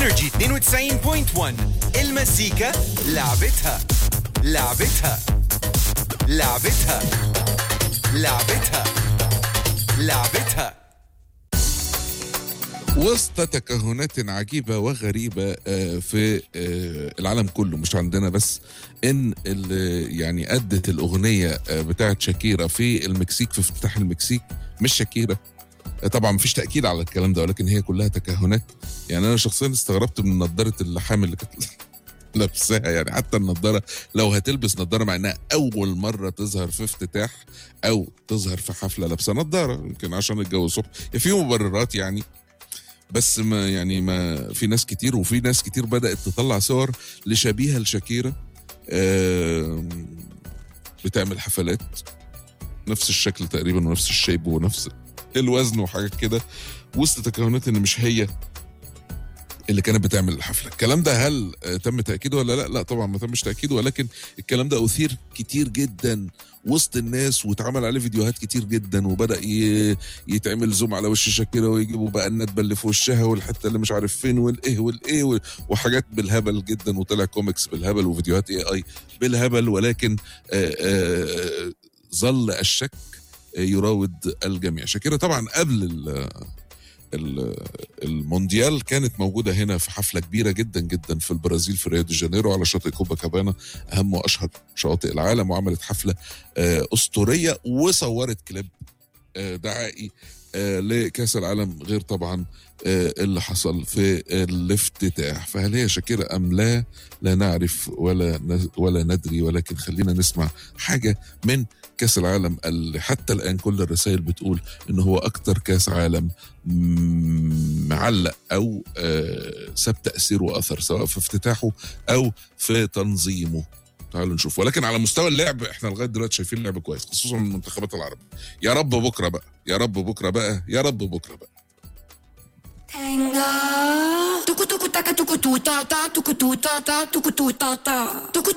انرجي 92.1 المزيكا لعبتها لعبتها لعبتها لعبتها لعبتها وسط تكهنات عجيبة وغريبة آه، في آه، العالم كله مش عندنا بس ان ال- يعني ادت الاغنية آه، بتاعت شاكيرا في المكسيك في افتتاح المكسيك مش شاكيرا آه، طبعا مفيش تأكيد على الكلام ده ولكن هي كلها تكهنات يعني انا شخصيا استغربت من نظارة اللحام اللي كانت لابساها يعني حتى النضاره لو هتلبس نضاره مع انها اول مره تظهر في افتتاح او تظهر في حفله لابسه نضاره يمكن عشان الجو الصبح يعني في مبررات يعني بس ما يعني ما في ناس كتير وفي ناس كتير بدأت تطلع صور لشبيهة لشاكيرا آم، بتعمل حفلات نفس الشكل تقريبا ونفس الشيب ونفس الوزن وحاجات كده وسط تكهنات ان مش هي اللي كانت بتعمل الحفله الكلام ده هل آه، تم تاكيده ولا لا لا طبعا ما تمش تاكيده ولكن الكلام ده اثير كتير جدا وسط الناس واتعمل عليه فيديوهات كتير جدا وبدا ي... يتعمل زوم على وش شاكيرا ويجيبوا بقى الندبه اللي في وشها والحته اللي مش عارف فين والايه والايه وال- وحاجات بالهبل جدا وطلع كوميكس بالهبل وفيديوهات اي اي بالهبل ولكن آه، آه، ظل الشك يراود الجميع شاكيرا طبعا قبل ال- ال- المونديال كانت موجوده هنا في حفله كبيره جدا جدا في البرازيل في ريو دي جانيرو على شاطئ كوبا كابانا اهم واشهر شواطئ العالم وعملت حفله آه، اسطوريه وصورت كليب آه، دعائي آه، لكاس العالم غير طبعا آه، اللي حصل في الافتتاح فهل هي شاكيرا ام لا لا نعرف ولا ن- ولا ندري ولكن خلينا نسمع حاجه من كاس العالم اللي حتى الان كل الرسائل بتقول ان هو اكتر كاس عالم م- معلق او آه، ساب تاثير واثر سواء في افتتاحه او في تنظيمه تعالوا نشوف ولكن على مستوى اللعب احنا لغايه دلوقتي شايفين لعب كويس خصوصا من المنتخبات العربيه يا رب بكره بقى يا رب بكره بقى يا رب بكره بقى Tenga. Tuku tuku taka tuku tu ta ta tuku tu ta ta tuku tu ta ta tuku